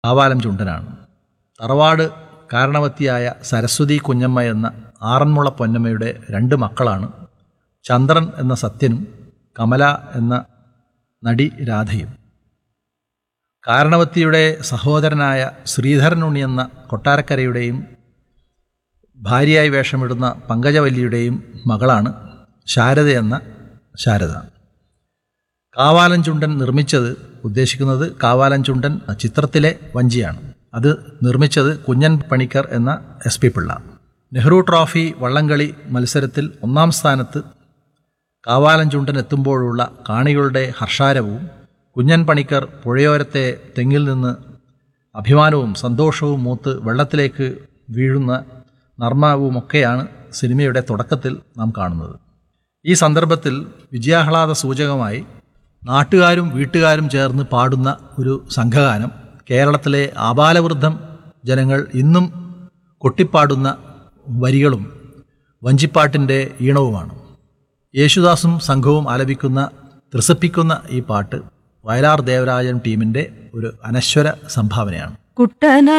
കാവാലം ചുണ്ടനാണ് തറവാട് കാരണവത്തിയായ സരസ്വതി കുഞ്ഞമ്മ എന്ന ആറന്മുള പൊന്നമ്മയുടെ രണ്ട് മക്കളാണ് ചന്ദ്രൻ എന്ന സത്യനും കമല എന്ന നടി രാധയും കാരണവത്തിയുടെ സഹോദരനായ ശ്രീധരനുണ്ണി എന്ന കൊട്ടാരക്കരയുടെയും ഭാര്യയായി വേഷമിടുന്ന പങ്കജവല്ലിയുടെയും മകളാണ് ശാരദ എന്ന ശാരദ കാവാലൻ ചുണ്ടൻ നിർമ്മിച്ചത് ഉദ്ദേശിക്കുന്നത് കാവാലൻ ചുണ്ടൻ ചിത്രത്തിലെ വഞ്ചിയാണ് അത് നിർമ്മിച്ചത് കുഞ്ഞൻ പണിക്കർ എന്ന S P Pillai Nehru trophy വള്ളംകളി മത്സരത്തിൽ ഒന്നാം സ്ഥാനത്ത് കാവാലൻ ചുണ്ടൻ എത്തുമ്പോഴുള്ള കാണികളുടെ ഹർഷാരവും കുഞ്ഞൻ പണിക്കർ പുഴയോരത്തെ തെങ്ങിൽ നിന്ന് അഭിമാനവും സന്തോഷവും മൂത്ത് വെള്ളത്തിലേക്ക് വീഴുന്ന നർമ്മവുമൊക്കെയാണ് സിനിമയുടെ തുടക്കത്തിൽ നാം കാണുന്നത് ഈ സന്ദർഭത്തിൽ വിജയാഹ്ലാദ സൂചകമായി നാട്ടുകാരും വീട്ടുകാരും ചേർന്ന് പാടുന്ന ഒരു സംഘഗാനം കേരളത്തിലെ ആബാലവൃദ്ധം ജനങ്ങൾ ഇന്നും കൊട്ടിപ്പാടുന്ന വരികളും വഞ്ചിപ്പാട്ടിൻ്റെ ഈണവുമാണ് യേശുദാസും സംഘവും ആലപിക്കുന്ന ത്രസിപ്പിക്കുന്ന ഈ പാട്ട് വയലാർ ദേവരാജൻ ടീമിൻ്റെ ഒരു അനശ്വര സംഭാവനയാണ് കുട്ടന